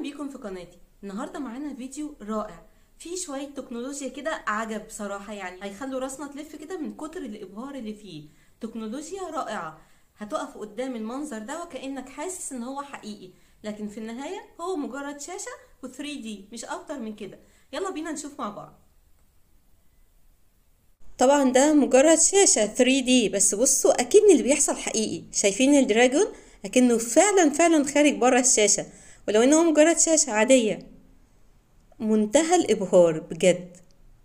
بيكم في قناتي النهارده معانا فيديو رائع فيه شويه تكنولوجيا كده عجب بصراحه يعني هيخلوا راسنا تلف كده من كتر الابهار اللي فيه تكنولوجيا رائعه هتقف قدام المنظر ده وكانك حاسس ان هو حقيقي لكن في النهايه هو مجرد شاشه و3 دي مش اكتر من كده يلا بينا نشوف مع بعض طبعا ده مجرد شاشة 3D بس بصوا أكيد اللي بيحصل حقيقي شايفين الدراجون أكنه فعلا فعلا خارج برا الشاشة ولو إنه مجرد شاشة عادية منتهى الإبهار بجد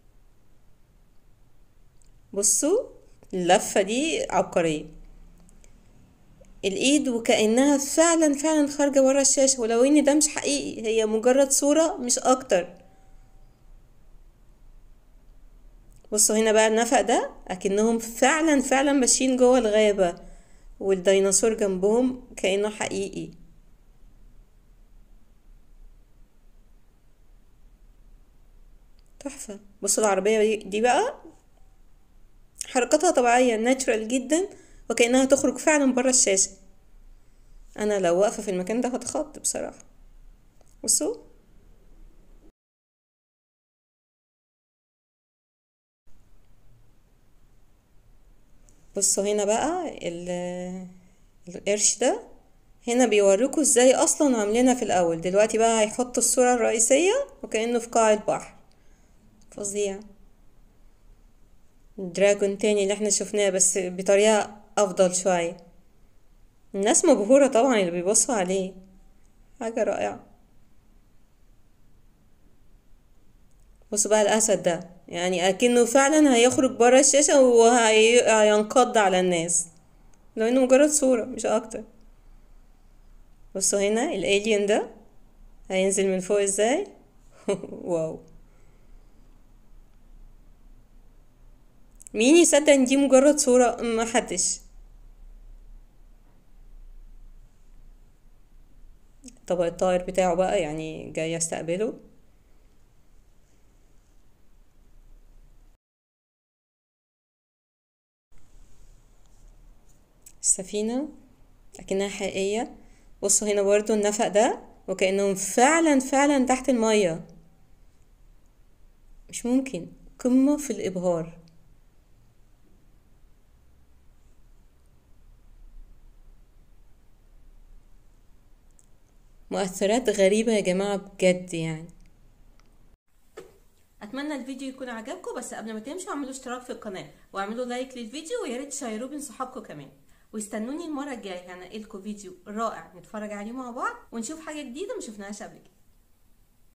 بصوا اللفة دي عبقرية الإيد وكأنها فعلا فعلا خارجة برا الشاشة ولو إن ده مش حقيقي هي مجرد صورة مش أكتر بصوا هنا بقى النفق ده اكنهم فعلا فعلا ماشيين جوه الغابة والديناصور جنبهم كأنه حقيقي تحفة بصوا العربية دي بقى حركتها طبيعية ناتشرال جدا وكأنها تخرج فعلا برا الشاشة انا لو واقفة في المكان ده هتخض بصراحة بصوا بصوا هنا بقى القرش ده هنا بيوريكوا ازاي اصلا عاملينها في الاول دلوقتي بقى هيحطوا الصورة الرئيسية وكأنه في قاع البحر فظيع دراجون تاني اللي احنا شفناه بس بطريقة افضل شوية الناس مبهورة طبعا اللي بيبصوا عليه حاجة رائعة بصوا بقى الاسد ده يعني اكنه فعلا هيخرج برا الشاشة وهينقض على الناس لو انه مجرد صورة مش اكتر بصوا هنا الالين ده هينزل من فوق ازاي واو مين يصدق ان دي مجرد صورة ما حدش طبق الطائر بتاعه بقى يعني جاي يستقبله السفينة أكنها حقيقية بصوا هنا برضو النفق ده وكأنهم فعلا فعلا تحت المية مش ممكن قمة في الإبهار مؤثرات غريبة يا جماعة بجد يعني اتمنى الفيديو يكون عجبكم بس قبل ما تمشوا اعملوا اشتراك في القناه واعملوا لايك للفيديو ويا ريت تشيروه بين صحابكم كمان واستنوني المره الجايه هنقلكم فيديو رائع نتفرج عليه مع بعض ونشوف حاجه جديده ما شفناهاش قبل كده